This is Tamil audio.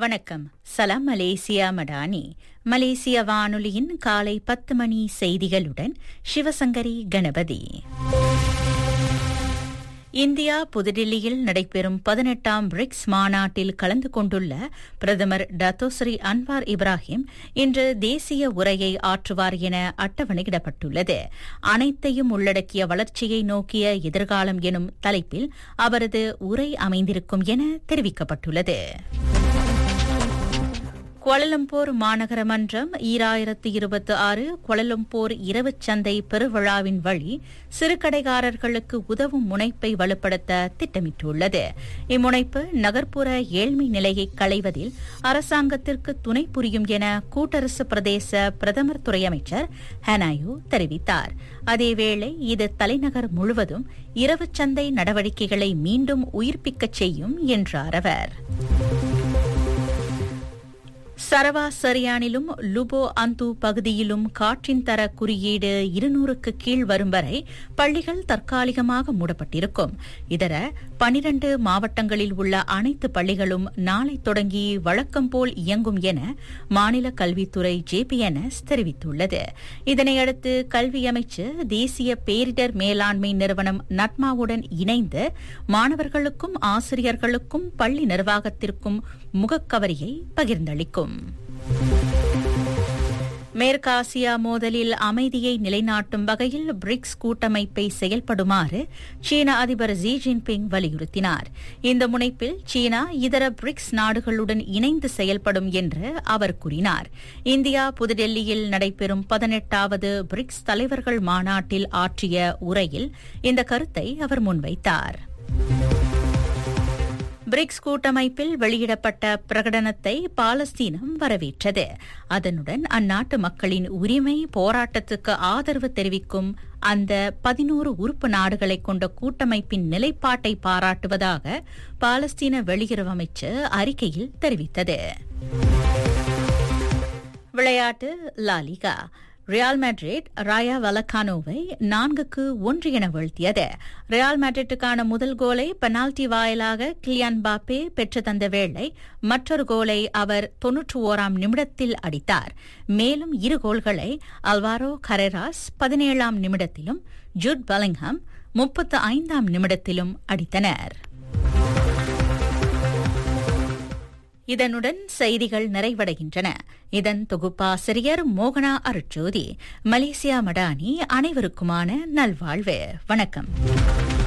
வணக்கம் சலாம் மலேசியா மடானி மலேசிய வானொலியின் காலை பத்து மணி செய்திகளுடன் சிவசங்கரி கணபதி இந்தியா புதுடில்லியில் நடைபெறும் பதினெட்டாம் பிரிக்ஸ் மாநாட்டில் கலந்து கொண்டுள்ள பிரதமர் டத்தோஸ்ரீ அன்வார் இப்ராஹிம் இன்று தேசிய உரையை ஆற்றுவார் என அட்டவணையிடப்பட்டுள்ளது அனைத்தையும் உள்ளடக்கிய வளர்ச்சியை நோக்கிய எதிர்காலம் எனும் தலைப்பில் அவரது உரை அமைந்திருக்கும் என தெரிவிக்கப்பட்டுள்ளது கோலலம்பூர் மாநகர மன்றம் ஈராயிரத்து இருபத்தி ஆறு கோலலம்பூர் இரவுச் சந்தை பெருவிழாவின் வழி சிறுகடைக்காரர்களுக்கு உதவும் முனைப்பை வலுப்படுத்த திட்டமிட்டுள்ளது இம்முனைப்பு நகர்ப்புற ஏழ்மை நிலையை களைவதில் அரசாங்கத்திற்கு துணை புரியும் என கூட்டரசு பிரதேச பிரதமர் துறை அமைச்சர் ஹனாயு தெரிவித்தார் அதேவேளை இது தலைநகர் முழுவதும் இரவுச் சந்தை நடவடிக்கைகளை மீண்டும் உயிர்ப்பிக்கச் செய்யும் என்றார் அவர் சரவா சரியானிலும் லுபோ அந்து பகுதியிலும் காற்றின் தர குறியீடு இருநூறுக்கு கீழ் வரும் வரை பள்ளிகள் தற்காலிகமாக மூடப்பட்டிருக்கும் இதர பனிரண்டு மாவட்டங்களில் உள்ள அனைத்து பள்ளிகளும் நாளை தொடங்கி வழக்கம் போல் இயங்கும் என மாநில கல்வித்துறை ஜேபிஎன்எஸ் தெரிவித்துள்ளது இதனையடுத்து கல்வி அமைச்சு தேசிய பேரிடர் மேலாண்மை நிறுவனம் நட்மாவுடன் இணைந்து மாணவர்களுக்கும் ஆசிரியர்களுக்கும் பள்ளி நிர்வாகத்திற்கும் முகக்கவரியை பகிர்ந்தளிக்கும் மேற்காசியா மோதலில் அமைதியை நிலைநாட்டும் வகையில் பிரிக்ஸ் கூட்டமைப்பை செயல்படுமாறு சீன அதிபர் ஜி ஜின்பிங் வலியுறுத்தினார் இந்த முனைப்பில் சீனா இதர பிரிக்ஸ் நாடுகளுடன் இணைந்து செயல்படும் என்று அவர் கூறினார் இந்தியா புதுடெல்லியில் நடைபெறும் பதினெட்டாவது பிரிக்ஸ் தலைவர்கள் மாநாட்டில் ஆற்றிய உரையில் இந்த கருத்தை அவர் முன்வைத்தார் பிரிக்ஸ் கூட்டமைப்பில் வெளியிடப்பட்ட பிரகடனத்தை பாலஸ்தீனம் வரவேற்றது அதனுடன் அந்நாட்டு மக்களின் உரிமை போராட்டத்துக்கு ஆதரவு தெரிவிக்கும் அந்த பதினோரு உறுப்பு நாடுகளை கொண்ட கூட்டமைப்பின் நிலைப்பாட்டை பாராட்டுவதாக பாலஸ்தீன வெளியுறவு அமைச்சு அறிக்கையில் தெரிவித்தது விளையாட்டு லாலிகா ரியால் மேட்ரிட் ராயா வலக்கானோவை நான்குக்கு ஒன்று என வீழ்த்தியது ரியால் மேட்ரிட்டுக்கான முதல் கோலை பெனால்டி வாயிலாக கிளியான் பாப்பே பெற்று தந்த வேளை மற்றொரு கோலை அவர் தொன்னூற்று ஓராம் நிமிடத்தில் அடித்தார் மேலும் இரு கோல்களை அல்வாரோ கரேராஸ் பதினேழாம் நிமிடத்திலும் ஜூட் பலிங்ஹாம் முப்பத்து ஐந்தாம் நிமிடத்திலும் அடித்தனர் இதனுடன் செய்திகள் நிறைவடைகின்றன இதன் தொகுப்பாசிரியர் மோகனா அருட்சோதி மலேசியா மடானி அனைவருக்குமான நல்வாழ்வு வணக்கம்